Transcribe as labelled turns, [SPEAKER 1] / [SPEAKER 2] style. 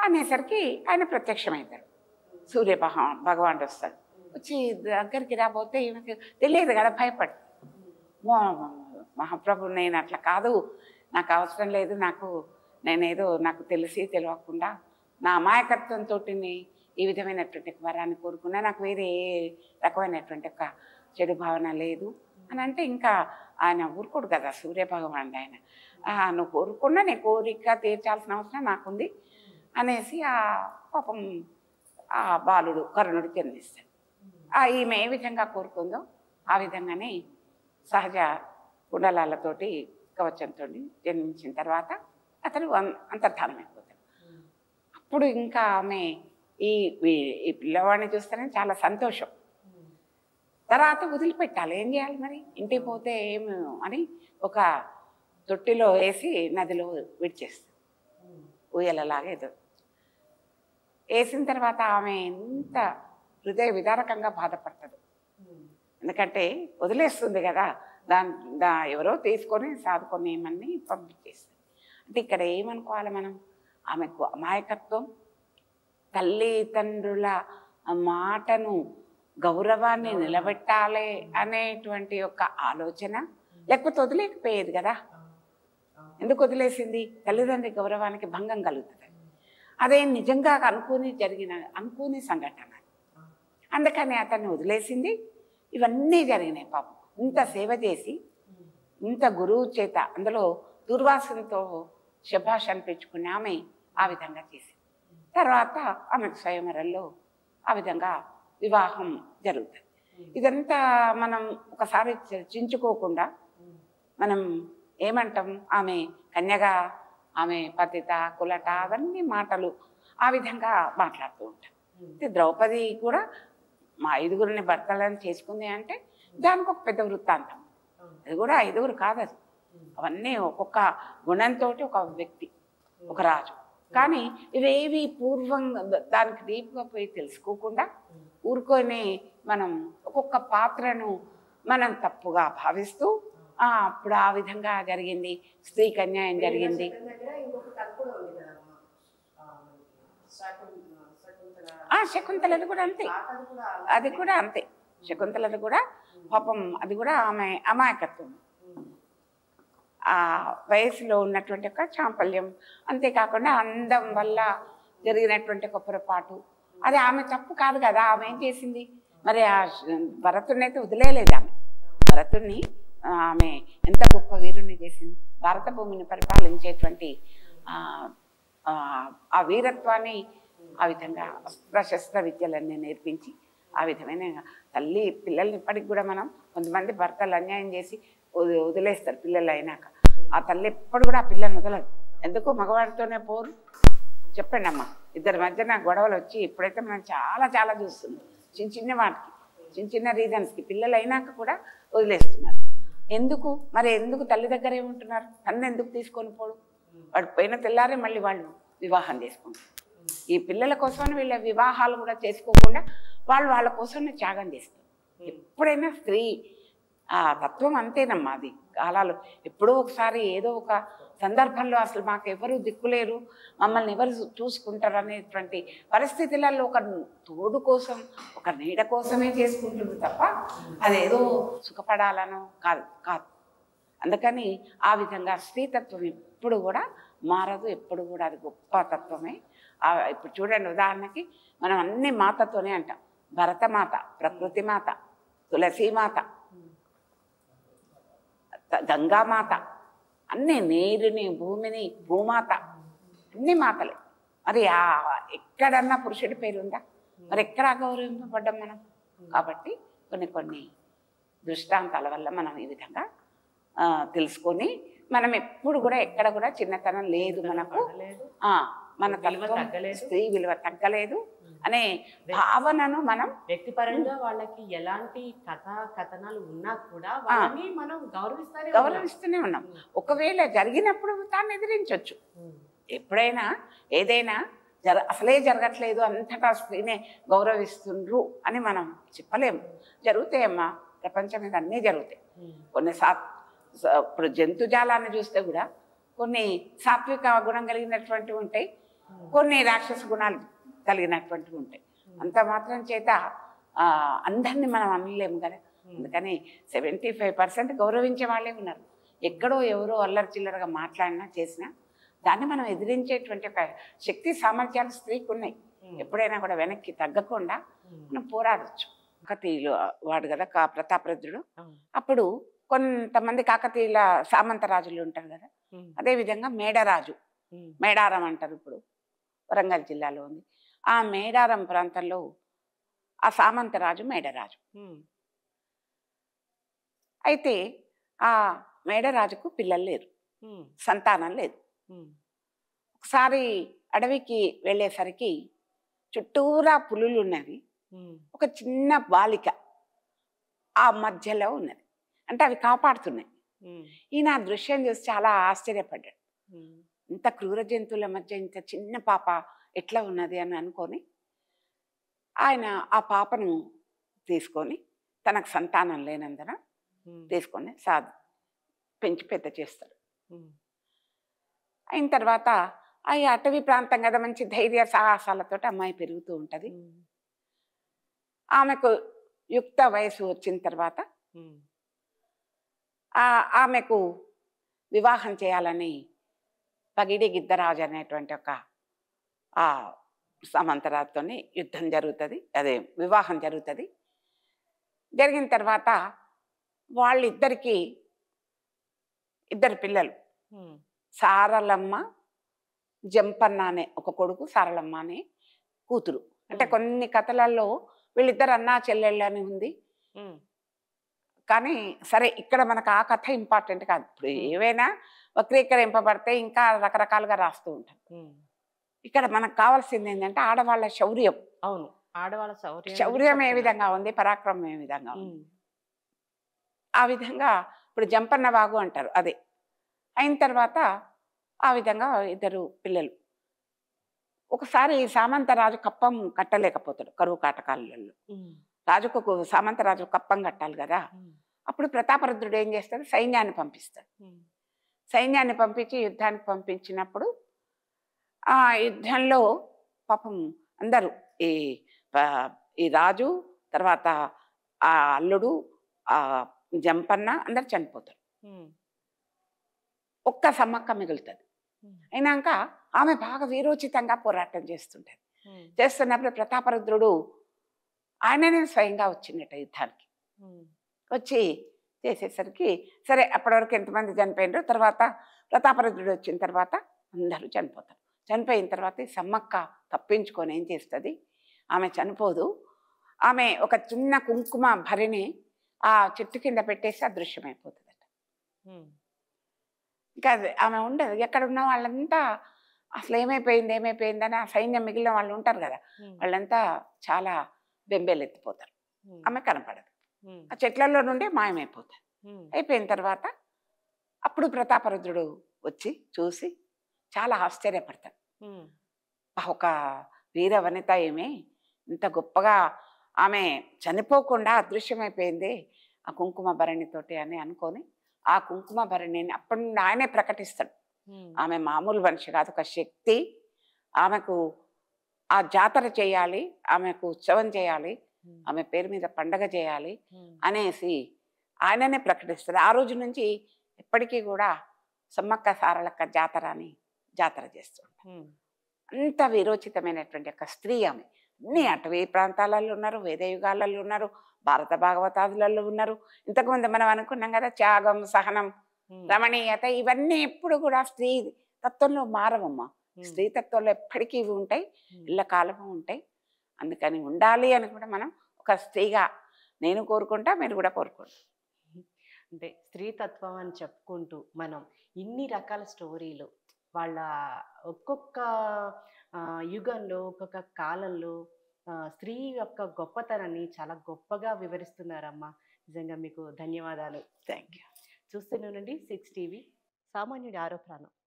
[SPEAKER 1] అనేసరికి ఆయన ప్రత్యక్షమవుతాడు సూర్య భగవాన్ భగవానుడు వస్తాడు వచ్చి దగ్గరికి రాబోతే ఈమెకి తెలియదు కదా భయపడి మో- మహాప్రభు నేను అట్లా కాదు నాకు అవసరం లేదు నాకు నేనేదో నాకు తెలిసి తెలియకుండా నా అమాయకత్వంతో ఈ విధమైనటువంటి ఒక వరాన్ని కోరుకున్నా నాకు వేరే ఏ రకమైనటువంటి ఒక చెడు భావన లేదు అని అంటే ఇంకా ఆయన ఊరుకోడు కదా సూర్య భగవానుడు ఆయన "ఆ, నువ్వు కోరుకున్నా నీ కోరిక తీర్చాల్సిన అవసరం నాకుంది అనేసి ఆ పాపం ఆ బాలుడు కరుణుడు జన్మిస్తాడు ఆ ఈమె ఏ విధంగా కోరుకుందో ఆ విధంగానే సహజ కుండలాలతోటి కవచంతో జన్మించిన తర్వాత అతను అం- అంతర్ధానం అయిపోతాడు అప్పుడు ఇంకా ఆమె ఈ ఈ- ఈ పిల్లవాడిని చూస్తేనే చాలా సంతోషం తర్వాత వదిలిపెట్టాలి ఏం చేయాలి మరి ఇంటికి పోతే ఏమి అని ఒక తొట్టిలో వేసి నదిలో విడిచేస్తుంది ఊయలలాగా ఏదో వేసిన తర్వాత ఆమె ఎంత హృదయ విదారకంగా బాధపడుతుంది ఎందుకంటే వదిలేస్తుంది కదా దాని దా ఎవరో తీసుకొని సాదుకొని ఏమని పంపించేస్తుంది అంటే ఇక్కడ ఏమనుకోవాలి మనం ఆమెకు అమాయకత్వం తల్లిదండ్రుల మాటను గౌరవాన్ని నిలబెట్టాలి అనేటువంటి ఒక ఆలోచన లేకపోతే వదిలేకపోయేది కదా ఎందుకు వదిలేసింది తల్లిదండ్రి గౌరవానికి భంగం కలుగుతుంది అదే నిజంగా అనుకుని జరిగిన అనుకుని సంఘటన అందుకని అతన్ని వదిలేసింది ఇవన్నీ జరిగినాయి పాపం ఇంత సేవ చేసి ఇంత గురువు చేత అందులో దుర్వాసనతో శభాష్ అనిపించుకుని ఆమె ఆ విధంగా చేసింది తర్వాత ఆమెకు స్వయంవరంలో ఆ విధంగా వివాహం జరుగుతుంది ఇదంతా మనం ఒకసారి చర్చించుకోకుండా మనం ఏమంటాం ఆమె కన్యగా ఆమె పతిత కులట అవన్నీ మాటలు ఆ విధంగా మాట్లాడుతూ ఉంటాం అయితే ద్రౌపది కూడా మా ఐదుగురిని భర్తలను చేసుకుంది అంటే దానికి ఒక పెద్ద వృత్తాంతం అది కూడా ఐదుగురు కాదు అది అవన్నీ ఒక్కొక్క గుణంతో ఒక వ్యక్తి ఒక రాజు కానీ ఇవేవి పూర్వంగా ద- దానికి డీప్గా పోయి తెలుసుకోకుండా ఊరుకొని మనం ఒక్కొక్క పాత్రను మనం తప్పుగా భావిస్తూ ఆ, అప్పుడు ఆ విధంగా జరిగింది స్త్రీకి అన్యాయం జరిగింది
[SPEAKER 2] దగ్గర ఇంకొక కథ కూడా ఉంది కదమ్మా ఆ, శకుం- శకుంతల
[SPEAKER 1] ఆ శకుంతలది కూడా అంతే
[SPEAKER 2] ఆ కథ కూడా
[SPEAKER 1] అది కూడా అంతే శకుంతలది కూడా పాపం అది కూడా ఆమె అమాయకత్వం ఆ వయసులో ఉన్నటువంటి ఒక చాంపల్యం అంతేకాకుండా అందం వల్ల జరిగినటువంటి ఒక పొరపాటు అది ఆమె తప్పు కాదు కదా ఆమె ఏం చేసింది మరి ఆ భరతుడిని అయితే వదిలేయలేదు ఆమె భరతుడిని ఆమె ఎంత గొప్ప వీరుణ్ణి చేసింది భారత భూమిని పరిపాలించేటువంటి ఆ, ఆ, ఆ వీరత్వాన్ని ఆ విధంగా అస్త్రశస్త్ర విద్యలన్నీ నేర్పించి ఆ విధమైన తల్లి పిల్లల్ని ఇప్పటికి కూడా మనం కొంతమంది భర్తలు అన్యాయం చేసి వది- వదిలేస్తారు పిల్లలు అయినాక ఆ తల్లి ఎప్పుడు కూడా ఆ పిల్లని వదలదు ఎందుకు మగవాడితోనే పోరు చెప్పండి అమ్మా ఇద్దరి మధ్యన గొడవలు వచ్చి ఇప్పుడైతే మనం చాలా చాలా చూస్తున్నాం చిన్న చిన్న వాటికి చిన్న చిన్న రీజన్స్కి పిల్లలు అయినాక కూడా వదిలేస్తున్నారు ఎందుకు మరి ఎందుకు తల్లి దగ్గర ఏముంటున్నారు తన్ను ఎందుకు తీసుకొని పోడు వాడు పోయిన తెల్లారే మళ్ళీ వాళ్ళు వివాహం చేసుకుంటారు ఈ పిల్లల కోసమని వీళ్ళ వివాహాలు కూడా చేసుకోకుండా వాళ్ళు వాళ్ళ కోసమే త్యాగం చేస్తారు ఎప్పుడైనా స్త్రీ ఆ తత్వం అంతేనమ్మా అది కాలాలు ఎప్పుడో ఒకసారి ఏదో ఒక సందర్భంలో అసలు మాకు ఎవరు దిక్కులేరు మమ్మల్ని ఎవరు చూసుకుంటారు అనేటువంటి పరిస్థితులలో ఒక తోడు కోసం ఒక నీడ కోసమే చేసుకుంటుంది తప్ప అదేదో సుఖపడాలనో కాదు కాదు అందుకని ఆ విధంగా స్త్రీతత్వం ఎప్పుడు కూడా మారదు ఎప్పుడు కూడా అది గొప్ప తత్వమే ఆ ఇప్పుడు చూడండి ఉదాహరణకి మనం అన్ని మాతతోనే అంటాం భరతమాత ప్రకృతి మాత తులసీమాత త- గంగామాత అన్ని నీరుని భూమిని భూమాత అన్ని మాతలే మరి ఆ ఎక్కడన్నా పురుషుడి పేరు ఉందా మరి ఎక్కడ గౌరవింపబడ్డాం మనం కాబట్టి కొన్ని కొన్ని దృష్టాంతాల వల్ల మనం ఈ విధంగా ఆ, తెలుసుకొని మనం ఎప్పుడు కూడా ఎక్కడ కూడా చిన్నతనం లేదు మనకు
[SPEAKER 2] పడలేదు.
[SPEAKER 1] ఆ, మన
[SPEAKER 2] విలువ
[SPEAKER 1] తత్వం
[SPEAKER 2] తగ్గలేదు.
[SPEAKER 1] స్త్రీ విలువ తగ్గలేదు అనే భావనను మనం
[SPEAKER 2] వ్యక్తిపరంగా వాళ్ళకి ఎలాంటి కథ కథనాలు ఉన్నా కూడా వాళ్ళని మనం గౌరవిస్తానే ఉన్నాం.
[SPEAKER 1] గౌరవిస్తూనే ఉన్నాం ఒకవేళ జరిగినప్పుడు తాను ఎదిరించవచ్చు
[SPEAKER 2] ఉమ్.
[SPEAKER 1] ఎప్పుడైనా ఏదైనా జర అసలే జరగట్లేదు అంతటా స్త్రీనే గౌరవిస్తుండ్రు అని మనం చెప్పలేము జరుగుతాయమ్మా ప్రపంచం మీద అన్నీ జరుగుతాయి
[SPEAKER 2] ఉమ్.
[SPEAKER 1] కొన్ని సా స- ఇప్పుడు జంతుజాలాన్ని చూస్తే కూడా కొన్ని సాత్విక గుణం కలిగినటువంటివి ఉంటాయి కొన్ని రాక్షస గుణాలు కలిగినటువంటివి ఉంటాయి అంత మాత్రం చేత ఆ, అందరినీ మనం అనలేము కదా అందుకని సెవెంటీ ఫైవ్ పర్సెంట్ గౌరవించే వాళ్ళే ఉన్నారు ఎక్కడో ఎవరో అల్లరి చిల్లరగా మాట్లాడినా చేసినా దాన్ని మనం ఎదిరించేటువంటి ఒక శక్తి సామర్థ్యాలు స్త్రీకి ఉన్నాయి ఎప్పుడైనా కూడా వెనక్కి తగ్గకుండా మనం పోరాడచ్చు కాకతీయులు వాడు కదా కా ప్రతాపరుద్రుడు అప్పుడు కొంతమంది కాకతీయుల సామంతరాజులు ఉంటారు కదా అదేవిధంగా మేడరాజు మేడారం అంటారు ఇప్పుడు వరంగల్ జిల్లాలో ఉంది ఆ మేడారం ప్రాంతంలో ఆ సామంతరాజు మేడరాజు అయితే ఆ మేడరాజుకు పిల్లలు లేరు సంతానం లేదు ఒకసారి అడవికి వెళ్ళేసరికి చుట్టూరా పులులు ఉన్నవి ఒక చిన్న బాలిక ఆ మధ్యలో ఉన్నది అంటే అవి కాపాడుతున్నాయి ఈయన ఆ దృశ్యం చూసి చాలా ఆశ్చర్యపడ్డాడు ఇంత క్రూర జంతువుల మధ్య ఇంత చిన్న పాప ఎట్లా ఉన్నది అని అనుకొని ఆయన ఆ పాపను తీసుకొని తనకు సంతానం లేనందున తీసుకొని సాధు పెంచి పెద్ద చేస్తాడు అయిన తర్వాత ఆ ఈ అటవీ ప్రాంతం కదా మంచి ధైర్య సాహసాలతో అమ్మాయి పెరుగుతూ ఉంటుంది ఆమెకు యుక్త వయసు వచ్చిన తర్వాత ఆ ఆమెకు వివాహం చేయాలని పగిడి గిద్దరాజు అనేటువంటి ఒక ఆ సమంతరాజుతో యుద్ధం జరుగుతుంది అదే వివాహం జరుగుతుంది జరిగిన తర్వాత వాళ్ళిద్దరికి ఇద్దరు పిల్లలు సారలమ్మ జంపన్న అనే ఒక కొడుకు సారలమ్మ అనే కూతురు అంటే
[SPEAKER 2] మ్మ్.
[SPEAKER 1] కొన్ని కథలలో వీళ్ళిద్దరు అన్నా చెల్లెళ్ళు అని ఉంది కానీ సరే ఇక్కడ మనకు ఆ కథ ఇంపార్టెంట్ కాదు ఇప్పుడు
[SPEAKER 2] మ్మ్.
[SPEAKER 1] ఏవైనా వక్రీకరింపబడితే ఇంకా రకరకాలుగా రాస్తూ ఉంటాం ఇక్కడ మనకు కావాల్సింది ఏంటంటే ఆడవాళ్ళ శౌర్యం
[SPEAKER 2] అవును ఆడవాళ్ళ శౌర్యం
[SPEAKER 1] శౌర్యం ఏ విధంగా ఉంది పరాక్రమం ఏ విధంగా ఉంది ఆ విధంగా ఇప్పుడు జంపన్న బాగు అంటారు అదే అయిన తర్వాత ఆ విధంగా ఇద్దరు పిల్లలు ఒకసారి సామంతరాజు కప్పం కట్టలేకపోతాడు కరువు కాటకాలలో రాజుకు ఒక సామంతరాజు కప్పం కట్టాలి కదా అప్పుడు ప్రతాపరుద్రుడు ఏం చేస్తాడు సైన్యాన్ని పంపిస్తాడు సైన్యాన్ని పంపించి యుద్ధానికి పంపించినప్పుడు ఆ యుద్ధంలో పాపం అందరూ ఈ ప- ఈ రాజు తర్వాత ఆ అల్లుడు ఆ జంపన్న అందరు చనిపోతారు ఒక్క సమ్మక్క మిగులుతుంది అయినాక ఆమె బాగా వీరోచితంగా పోరాటం చేస్తుంటది చేస్తున్నప్పుడు ప్రతాపరుద్రుడు ఆయననే స్వయంగా వచ్చిండట యుద్ధానికి వచ్చి చేసేసరికి సరే అప్పటి వరకు ఎంతమంది చనిపోయినారు తర్వాత ప్రతాపరుద్రుడు వచ్చిన తర్వాత అందరూ చనిపోతారు చనిపోయిన తర్వాత ఈ సమ్మక్క తప్పించుకొని ఏం చేస్తుంది ఆమె చనిపోదు ఆమె ఒక చిన్న కుంకుమ భరిని ఆ చెట్టు కింద పెట్టేసి అదృశ్యమైపోతుందట ఇంకా అది ఆమె ఉండదు ఎక్కడ ఉన్న వాళ్ళంతా అసలు ఏమైపోయింది ఏమైపోయిందని ఆ సైన్యం మిగిలిన వాళ్ళు ఉంటారు కదా వాళ్ళంతా చాలా బెంబేలెత్తిపోతారు ఆమె కనపడదు ఆ చెట్లలో నుండి మాయమైపోతారు అయిపోయిన తర్వాత అప్పుడు ప్రతాపరుద్రుడు వచ్చి చూసి చాలా ఆశ్చర్యపడతాడు "ఆ, ఒక వీర వనిత ఏమి ఇంత గొప్పగా ఆమె చనిపోకుండా అదృశ్యమైపోయింది ఆ కుంకుమ భరణితోటి అని అనుకొని ఆ కుంకుమ భరణిని అప్పటి నుండి ఆయనే ప్రకటిస్తాడు ఆమె మామూలు మనిషి కాదు ఒక శక్తి ఆమెకు ఆ జాతర చేయాలి ఆమెకు ఉత్సవం చేయాలి ఆమె పేరు మీద పండగ చేయాలి అనేసి ఆయననే ప్రకటిస్తాడు ఆ రోజు నుంచి ఎప్పటికీ కూడా సమ్మక్క సారలక్క జాతర అని జాతర చేస్తుంటారు అంత విరోచితమైనటువంటి ఒక స్త్రీ ఆమె అన్ని అటవీ ప్రాంతాలలో ఉన్నారు వేద యుగాలలో ఉన్నారు భారత భాగవతాదులలో ఉన్నారు ఇంతకుముందు మనం అనుకున్నాం కదా త్యాగం సహనం రమణీయత ఇవన్నీ ఎప్పుడు కూడా స్త్రీ తత్వంలో మారవమ్మా స్త్రీ తత్వంలో ఎప్పటికీ ఇవి ఉంటాయి ఇళ్ళ కాలము ఉంటాయి అందుకని ఉండాలి అని కూడా మనం ఒక స్త్రీగా నేను కోరుకుంటా మీరు కూడా కోరుకోండి
[SPEAKER 2] అంటే స్త్రీతత్వం అని చెప్పుకుంటూ మనం ఇన్ని రకాల స్టోరీలు వాళ్ళ ఒక్కొక్క ఆ, యుగంలో ఒక్కొక్క కాలంలో ఆ, స్త్రీ యొక్క గొప్పతనాన్ని చాలా గొప్పగా వివరిస్తున్నారమ్మా నిజంగా మీకు ధన్యవాదాలు
[SPEAKER 1] థ్యాంక్ యూ
[SPEAKER 2] చూస్తూనే ఉండండి సిక్స్ టీవీ సామాన్యుడి ఆరో ప్రాణం